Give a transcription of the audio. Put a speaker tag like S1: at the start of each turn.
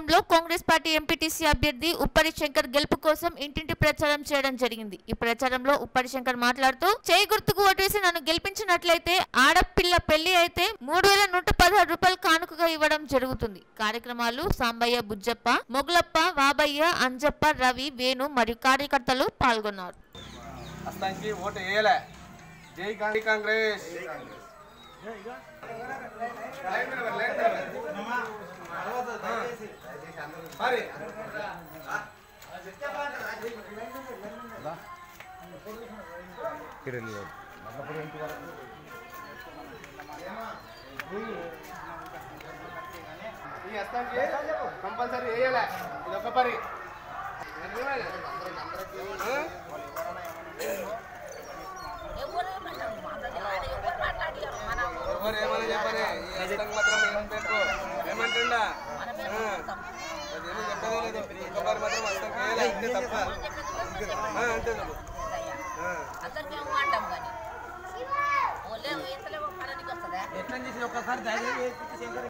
S1: మండలంలో Congress party MPTC అభ్యర్థి ఉప్పరి శంకర్ గెలుపు కోసం ఇంటింటి ప్రచారం చేయడం జరిగింది ఈ ప్రచారంలో ఉప్పరి శంకర్ మాట్లాడుతూ చేయి గుర్తుకు ఓటేసి నన్ను గెలిపించినట్లయితే ఆడపిల్ల పెళ్లి అయితే మూడు వేల నూట పదహారు రూపాయలు కానుకగా ఇవ్వడం జరుగుతుంది కార్యక్రమాలు సాంబయ్య బుజ్జప్ప మొగులప్ప వాబయ్య అంజప్ప రవి వేణు మరియు కార్యకర్తలు పాల్గొన్నారు
S2: అస్తానికి ఓటు వేయలే జై గాంధీ కాంగ్రెస్ మరి ఈ అస్తానికి కంపల్సరీ వేయలే ఇది ఒక పరి ఆ? ఎవరు ఏమని చెప్పని ఈ హస్తం మాత్రం ఏం పెట్టుకో ఏమంటుండా ఆ, అదేమీ చెప్పదే లేదు ఇంకొకరు మాత్రం హస్తం వేయలే అంతే తప్ప ఆ, అంతే చెప్పు ఆ.
S3: అందరికీ ఏమో అంటాం కానీ ఓలే వేసలేమో పడానికి వస్తుందా
S4: ఎట్లా చేసి ఒక్కసారి ధైర్యం చేసి